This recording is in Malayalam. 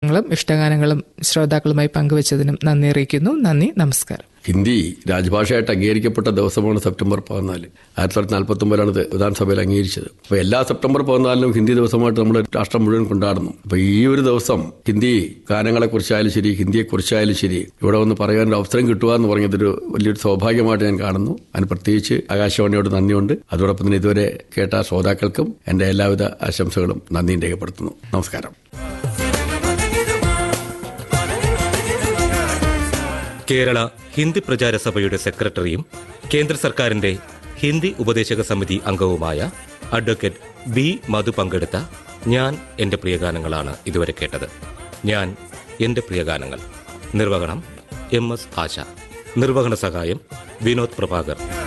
അഭിപ്രായങ്ങളും ഇഷ്ടഗാനങ്ങളും ശ്രോതാക്കളുമായി പങ്കുവച്ചതിനും നന്ദി അറിയിക്കുന്നു നന്ദി നമസ്കാരം ഹിന്ദി രാജ്ഭാഷയായിട്ട് അംഗീകരിക്കപ്പെട്ട ദിവസമാണ് സെപ്റ്റംബർ പതിനാല് ആയിരത്തി തൊള്ളായിരത്തി നാൽപ്പത്തി ഒമ്പതിലാണ് ഇത് വിധാനസഭയിൽ അംഗീകരിച്ചത് അപ്പോൾ എല്ലാ സെപ്റ്റംബർ പതിനാലിനും ഹിന്ദി ദിവസമായിട്ട് നമ്മുടെ രാഷ്ട്രം മുഴുവൻ കൊണ്ടാടുന്നു അപ്പോൾ ഈ ഒരു ദിവസം ഹിന്ദി ഗാനങ്ങളെക്കുറിച്ചായാലും ശരി ഹിന്ദിയെക്കുറിച്ചായാലും ശരി ഇവിടെ വന്ന് പറയാനൊരു അവസരം കിട്ടുക എന്ന് പറഞ്ഞതൊരു വലിയൊരു സൗഭാഗ്യമായിട്ട് ഞാൻ കാണുന്നു അതിന് പ്രത്യേകിച്ച് ആകാശവാണിയോട് നന്ദിയുണ്ട് അതോടൊപ്പം തന്നെ ഇതുവരെ കേട്ട ശ്രോതാക്കൾക്കും എൻ്റെ എല്ലാവിധ ആശംസകളും നന്ദിയും രേഖപ്പെടുത്തുന്നു നമസ്കാരം കേരള ഹിന്ദി പ്രചാര സഭയുടെ സെക്രട്ടറിയും കേന്ദ്ര സർക്കാരിന്റെ ഹിന്ദി ഉപദേശക സമിതി അംഗവുമായ അഡ്വക്കേറ്റ് ബി മധു പങ്കെടുത്ത ഞാൻ എന്റെ പ്രിയഗാനങ്ങളാണ് ഇതുവരെ കേട്ടത് ഞാൻ എന്റെ പ്രിയഗാനങ്ങൾ നിർവഹണം എം എസ് ആശ നിർവഹണ സഹായം വിനോദ് പ്രഭാകർ